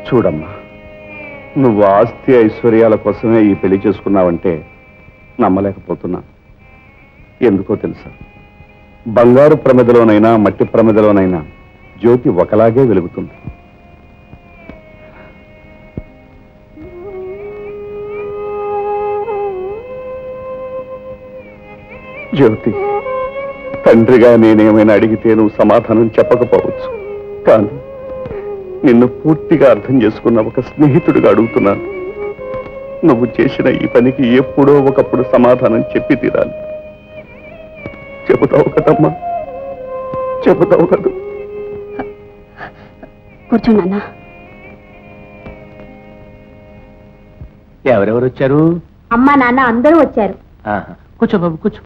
చూడమ్మా నువ్వు ఆస్తి ఐశ్వర్యాల కోసమే ఈ పెళ్లి చేసుకున్నావంటే నమ్మలేకపోతున్నా ఎందుకో తెలుసా బంగారు ప్రమిదలోనైనా మట్టి ప్రమిదలోనైనా జ్యోతి ఒకలాగే వెలుగుతుంది జ్యోతి తండ్రిగా నేనేమైనా అడిగితే నువ్వు సమాధానం చెప్పకపోవచ్చు కానీ నిన్ను పూర్తిగా అర్థం చేసుకున్న ఒక స్నేహితుడిగా అడుగుతున్నాను నువ్వు చేసిన ఈ పనికి ఎప్పుడో ఒకప్పుడు సమాధానం చెప్పి తీరాలి చెబుతావు కదమ్మా చెబుతావు కదూ కూర్చోండి అన్న ఎవరెవరు వచ్చారు అమ్మా నాన్న అందరూ వచ్చారు ఆహా. కూర్చో బాబు కూర్చో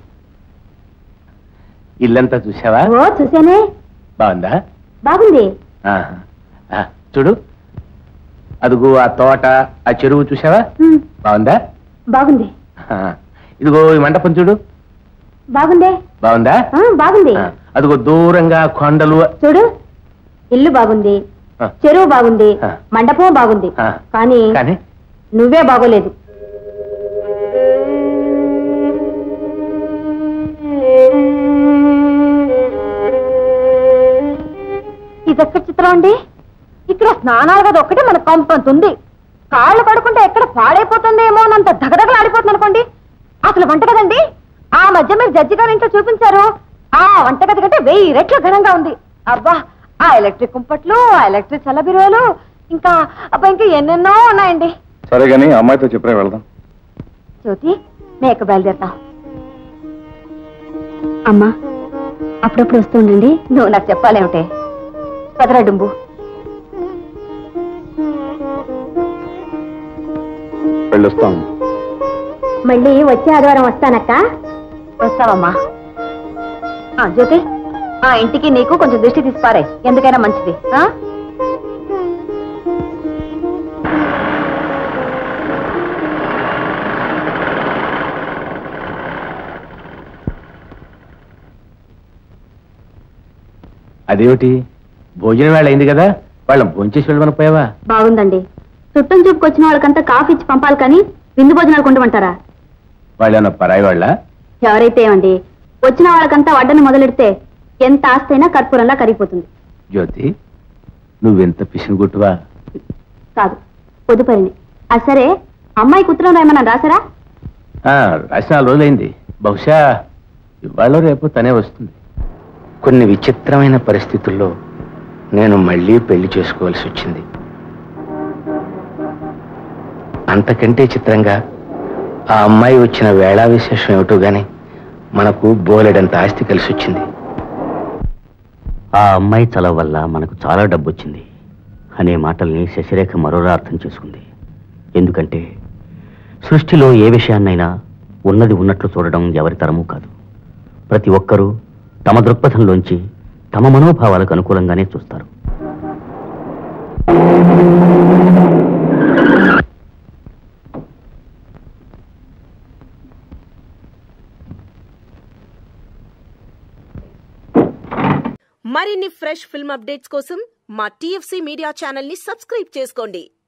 ఇల్లంతా చూసావా ఓ చూసానే బాగుందా బాగుంది ఆహా. ఆ, చూడు అదిగో ఆ తోట ఆ చెరువు చూసావా ఉమ్, బాగుందా బాగుంది ఆ, ఇదిగో ఈ మండపం చూడు బాగుందే బాగుందా ఆ, బాగుంది ఆ, అదిగో దూరంగా కొండలు చూడు ఇల్లు బాగుంది ఆ. చెరువు బాగుంది ఆ. మండపం బాగుంది ఆ. కానీ కానీ నువ్వే బాగోలేదు ఇదెక్కడ చిత్రం అండి ఇక్కడ స్నానాలు కదా ఒక్కటే మన కంపంత ఉంది కాళ్ళు పడుకుంటే ఎక్కడ పాడైపోతుందేమో అనంత దగదగలాడిపోతుంది అనుకోండి అసలు వంట కదండి ఆ మధ్య మీరు జడ్జి గారి ఇంట్లో చూపించారు ఆ వంటగది కంటే వెయ్యి రెట్లు ఘనంగా ఉంది అబ్బా ఆ ఎలక్ట్రిక్ కుంపట్లు ఆ ఎలక్ట్రిక్ చల్లబిరువులు ఇంకా అబ్బా ఇంకా ఎన్నెన్నో ఉన్నాయండి సరే కానీ అమ్మాయితో చెప్పే వెళ్దాం జ్యోతి మేక బయలుదేరుతాం అమ్మా అప్పుడప్పుడు వస్తుండండి నువ్వు నాకు చెప్పాలేమిటే కదరా డుంబు వెళ్ళొస్తాం మళ్ళీ వచ్చే ఆదివారం వస్తానక్క వస్తావమ్మా ఆ, జ్యోతి ఆ ఇంటికి నీకు కొంచెం దృష్టి తీసిపారాయి ఎందుకైనా మంచిది ఆ? అదేమిటి భోజనం వేళ అయింది కదా వాళ్ళని భోంచేసి వెళ్ళమని పోయావా బాగుందండి చుట్టం చూపుకి వచ్చిన వాళ్ళకంతా కాఫీ ఇచ్చి పంపాలి కానీ విందు భోజనాలు కొండమంటారా వాళ్ళు ఏమన్నా పరాయి వాళ్ళ ఎవరైతే ఏమండి వచ్చిన వాళ్ళకంతా వడ్డని మొదలెడితే ఎంత ఆస్తైనా కర్పూరంలా కరిగిపోతుంది జ్యోతి నువ్వెంత పిసినుగుట్టువా కాదు పొదుపరిని ఆ సరే అమ్మాయి ఉత్తరం రాయమన్నా రాసారా ఆ, రాసిన నాలుగు రోజులైంది బహుశా ఇవాళ రేపు తనే వస్తుంది కొన్ని విచిత్రమైన పరిస్థితుల్లో నేను మళ్ళీ పెళ్లి చేసుకోవాల్సి వచ్చింది అంతకంటే చిత్రంగా ఆ అమ్మాయి వచ్చిన వేళా విశేషం ఏమిటో గాని మనకు బోలెడంత ఆస్తి కలిసి వచ్చింది ఆ అమ్మాయి చలవ వల్ల మనకు చాలా డబ్బు వచ్చింది అనే మాటల్ని శశిరేఖ మరోలా అర్థం చేసుకుంది ఎందుకంటే సృష్టిలో ఏ విషయాన్నైనా ఉన్నది ఉన్నట్లు చూడడం ఎవరి తరమూ కాదు ప్రతి ఒక్కరూ తమ దృక్పథంలోంచి తమ మనోభావాలకు అనుకూలంగానే చూస్తారు మరిన్ని ఫ్రెష్ ఫిల్మ్ అప్డేట్స్ కోసం మా టీఎఫ్సీ మీడియా ఛానల్ ని సబ్స్క్రైబ్ చేసుకోండి